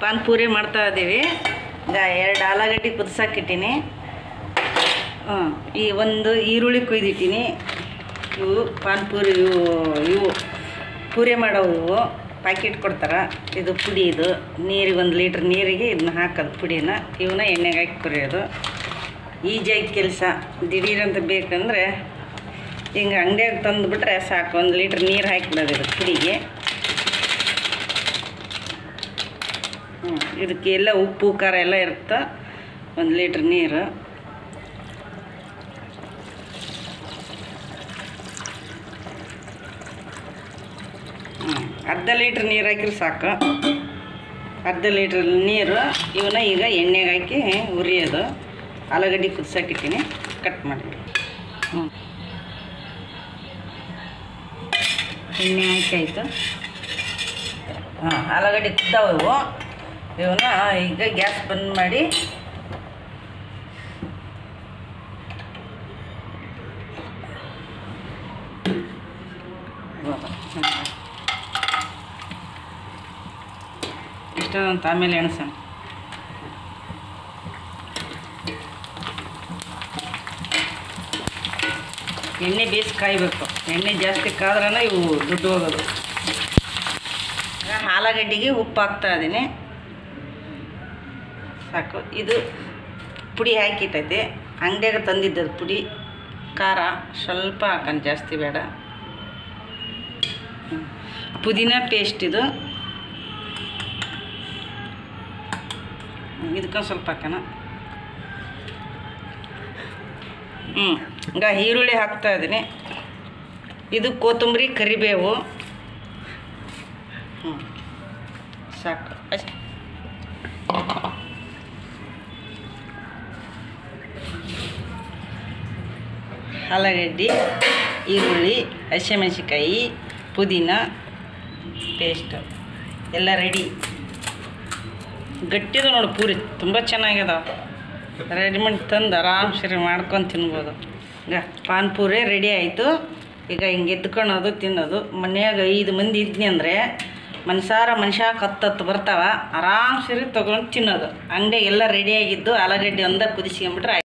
ಪಾನ್ಪೂರಿ ಮಾಡ್ತಾ ಇದ್ದೀವಿ ಈಗ ಎರಡು ಆಲೂಗಡ್ಡೆ ಕುದಿಸಾಕಿಟ್ಟಿನಿ ಹ್ಞೂ ಈ ಒಂದು ಈರುಳ್ಳಿ ಕೊಯ್ದಿಟ್ಟಿನಿ ಇವು ಪಾನ್ಪೂರಿ ಇವು ಇವು ಪೂರಿ ಮಾಡೋವು ಇವು ಪ್ಯಾಕೆಟ್ ಕೊಡ್ತಾರೆ ಇದು ಪುಡಿ ಇದು ನೀರಿಗೆ ಒಂದು ಲೀಟ್ರ್ ನೀರಿಗೆ ಇದನ್ನ ಹಾಕೋದು ಪುಡಿನ ಇವನ್ನ ಎಣ್ಣೆಗೆ ಹಾಕಿ ಕುರಿಯೋದು ಈಜಿಯಾಗಿ ಕೆಲಸ ದಿಢೀರಂತ ಬೇಕಂದರೆ ಹಿಂಗೆ ಅಂಗಡಿಯಾಗ ತಂದುಬಿಟ್ರೆ ಸಾಕು ಒಂದು ಲೀಟ್ರ್ ನೀರು ಹಾಕಿಬಿಡೋದು ಇದು ಪುಡಿಗೆ ಹ್ಞೂ ಇದಕ್ಕೆ ಎಲ್ಲ ಉಪ್ಪು ಖಾರ ಎಲ್ಲ ಇರುತ್ತೆ ಒಂದು ಲೀಟ್ರ್ ನೀರು ಹ್ಞೂ ಅರ್ಧ ಲೀಟ್ರ್ ನೀರು ಹಾಕಿದ್ರೆ ಸಾಕು ಅರ್ಧ ಲೀಟ್ರ್ ನೀರು ಇವನ್ನ ಈಗ ಎಣ್ಣೆಗೆ ಹಾಕಿ ಹುರಿಯೋದು ಆಲೂಗಡ್ಡೆ ಕುದಿಸೋಕಿಟ್ಟಿನಿ ಕಟ್ ಮಾಡಿ ಹ್ಞೂ ಎಣ್ಣೆ ಹಾಕಿ ಆಯಿತು ಹಾಂ ಆಲೂಗಡ್ಡೆ ಕುದ್ದಾವು ಇವು ಇವನ್ನ ಈಗ ಗ್ಯಾಸ್ ಬಂದ್ ಮಾಡಿ ಇಷ್ಟೊಂದು ಆಮೇಲೆ ಎಣಸೋಣ ಎಣ್ಣೆ ಬೇಯಿಸಿ ಕಾಯಬೇಕು ಎಣ್ಣೆ ಜಾಸ್ತಿ ಕಾದ್ರನ ಇವು ದುಡ್ಡು ಹೋಗೋದು ಈಗ ಆಲೂಗಡ್ಡೆಗೆ ಉಪ್ಪು ಹಾಕ್ತಾ ಇದ್ದೀನಿ ಸಾಕು ಇದು ಪುಡಿ ಹಾಕಿಟ್ಟೈತೆ ಅಂಗಡಿಯಾಗ ತಂದಿದ್ದದು ಪುಡಿ ಖಾರ ಸ್ವಲ್ಪ ಹಾಕೋಣ ಜಾಸ್ತಿ ಬೇಡ ಹ್ಮ್. ಪುದೀನ ಪೇಸ್ಟ್ ಇದು ಇದಕ್ಕೊಂದು ಸ್ವಲ್ಪ ಹಾಕೋಣ ಹ್ಞೂ ಈಗ ಈರುಳ್ಳಿ ಹಾಕ್ತಾ ಇದ್ದೀನಿ ಇದು ಕೊತ್ತಂಬರಿ ಕರಿಬೇವು ಹ್ಞೂ ಸಾಕು ಅಷ್ಟೇ ಆಲೂಗಡ್ಡೆ ಈರುಳ್ಳಿ ಹಸಿಮೆಣಸಿಕಾಯಿ ಪುದೀನ ಪೇಸ್ಟ್ ಎಲ್ಲ ರೆಡಿ ಗಟ್ಟಿದ ನೋಡು ಪೂರಿ ತುಂಬ ಚೆನ್ನಾಗ್ಯದ ರೆಡಿಮೇಡ್ ತಂದು ಆರಾಮ್ಸರಿ ಮಾಡ್ಕೊಂಡು ತಿನ್ಬೋದು ಈಗ ಪಾನ್ಪೂರಿ ರೆಡಿ ಆಯಿತು ಈಗ ಹಿಂಗೆ ಎದ್ಕೊಳೋದು ತಿನ್ನೋದು ಮನ್ಯಾಗ ಐದು ಮಂದಿ ಇದ್ನಿ ಅಂದರೆ ಮನ್ಸಾರ ಮನುಷ್ಯ ಹತ್ತತ್ತು ಬರ್ತಾವ ಆರಾಮ್ಸರಿ ತೊಗೊಂಡು ತಿನ್ನೋದು ಅಂಗಡಿ ಎಲ್ಲ ರೆಡಿಯಾಗಿದ್ದು ಆಲೂಗಡ್ಡೆ ಒಂದ ಕುದಿಸ್ಕೊಂಬಿಟ್ರೆ